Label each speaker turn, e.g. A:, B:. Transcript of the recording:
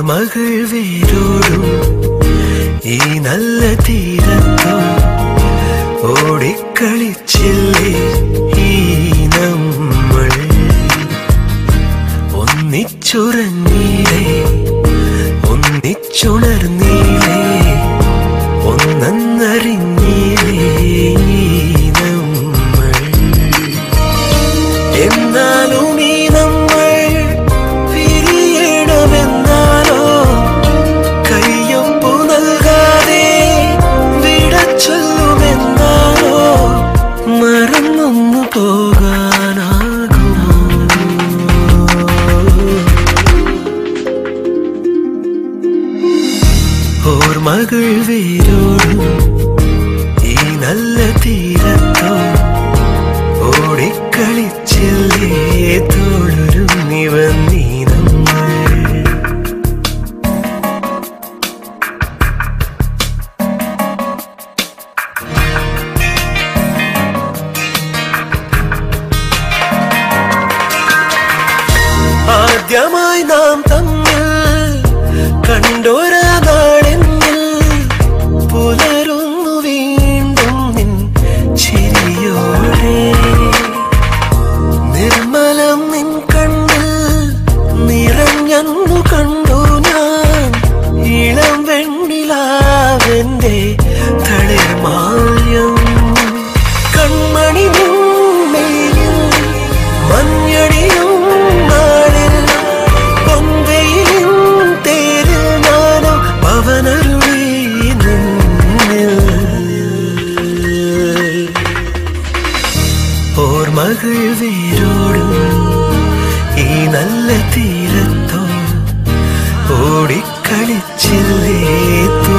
A: ഓർമ്മകൾ വേരോടും ഈ നല്ല തീരത്തോ ഓടിക്കളിച്ചില്ലേ ഈ നമ്മൾ ഒന്നിച്ചുറങ്ങീലേ ഒന്നിച്ചുണർന്നീലേ ഒന്നറിഞ്ഞീലേ ഈ നമ്മൾ എന്നാലും ഈ നമ്മൾ പിരിയണമെന്നാലോ കയ്യൊപ്പു നൽകാതെ വിട ചൊല്ലുമെന്നാലോ മറന്നൊന്നു പോകാനാകുമോ ഓർമ്മകൾ വേരോടും ഈ നല്ല തീരത്തോ ഓടിക്കളിച്ചില്ലേ തോളൊരുങ്ങി വന്നീ നമ്മൾ ആദ്യമായി നാം തമ്മിൽ കണ്ടൊരാ നാളെന്നിൽ പുലരുന്നു വീണ്ടും നിൻ ചിരിയോടെ നിർമ്മലം നിൻ കണ്ണിൽ നിറഞ്ഞന്നു കണ്ടു ഞാൻ ഇളം വെണ്ണിലാവെന്റെ തളിർമാല്യം കൺമണി നിന്നയിൽ മഞ്ഞണിയും നാളിൽ പൊന്തയിലും തേരിൽ ഞാനും പവനരുളി നിന്നിൽ ഓർമ്മകൾ വേരോടും ഈ നല്ല തീരത്തോ ഓടിക്കളിച്ചില്ലേ